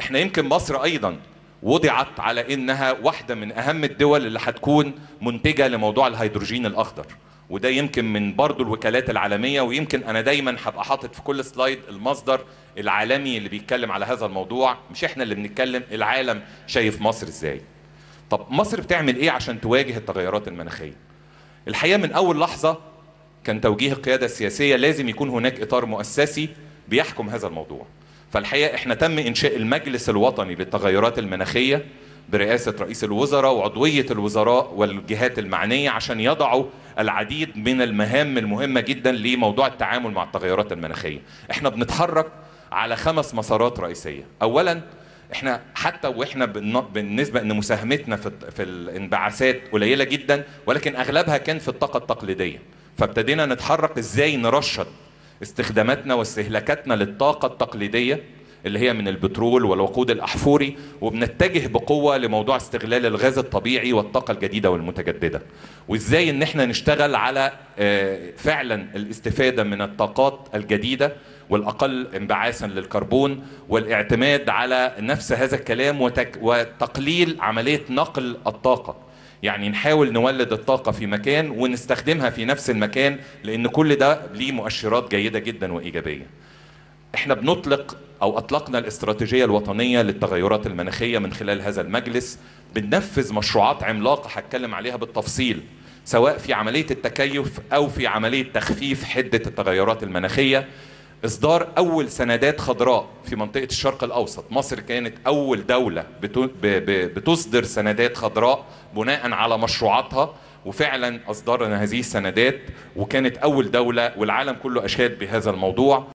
احنا يمكن مصر ايضا وضعت على انها واحده من اهم الدول اللي هتكون منتجه لموضوع الهيدروجين الاخضر وده يمكن من برضو الوكالات العالميه ويمكن انا دايما هبقى حاطط في كل سلايد المصدر العالمي اللي بيتكلم على هذا الموضوع مش احنا اللي بنتكلم العالم شايف مصر ازاي طب مصر بتعمل ايه عشان تواجه التغيرات المناخيه الحقيقه من اول لحظه كان توجيه القياده السياسيه لازم يكون هناك اطار مؤسسي بيحكم هذا الموضوع فالحقيقه احنا تم انشاء المجلس الوطني للتغيرات المناخيه برئاسه رئيس الوزراء وعضويه الوزراء والجهات المعنيه عشان يضعوا العديد من المهام المهمه جدا لموضوع التعامل مع التغيرات المناخيه احنا بنتحرك على خمس مسارات رئيسيه اولا احنا حتى واحنا بالن- بالنسبه ان مساهمتنا في في الانبعاثات قليله جدا ولكن اغلبها كان في الطاقه التقليديه فابتدينا نتحرك ازاي نرشد استخداماتنا واستهلاكاتنا للطاقه التقليديه اللي هي من البترول والوقود الاحفوري وبنتجه بقوه لموضوع استغلال الغاز الطبيعي والطاقه الجديده والمتجدده وازاي ان احنا نشتغل على آه، فعلا الاستفاده من الطاقات الجديده والاقل انبعاثا للكربون والاعتماد على نفس هذا الكلام وتك وتقليل عمليه نقل الطاقه يعني نحاول نولد الطاقة في مكان ونستخدمها في نفس المكان لأن كل ده ليه مؤشرات جيدة جدا وإيجابية احنا بنطلق او اطلقنا الاستراتيجيه الوطنيه للتغيرات المناخيه من خلال هذا المجلس بننفذ مشروعات عملاقه هتكلم عليها بالتفصيل سواء في عمليه التكيف او في عمليه تخفيف حده التغيرات المناخيه اصدار اول سندات خضراء في منطقه الشرق الاوسط مصر كانت اول دوله بتو- ب- ب- بتصدر سندات خضراء بناء على مشروعاتها وفعلا اصدرنا هذه السندات وكانت اول دوله والعالم كله اشاد بهذا الموضوع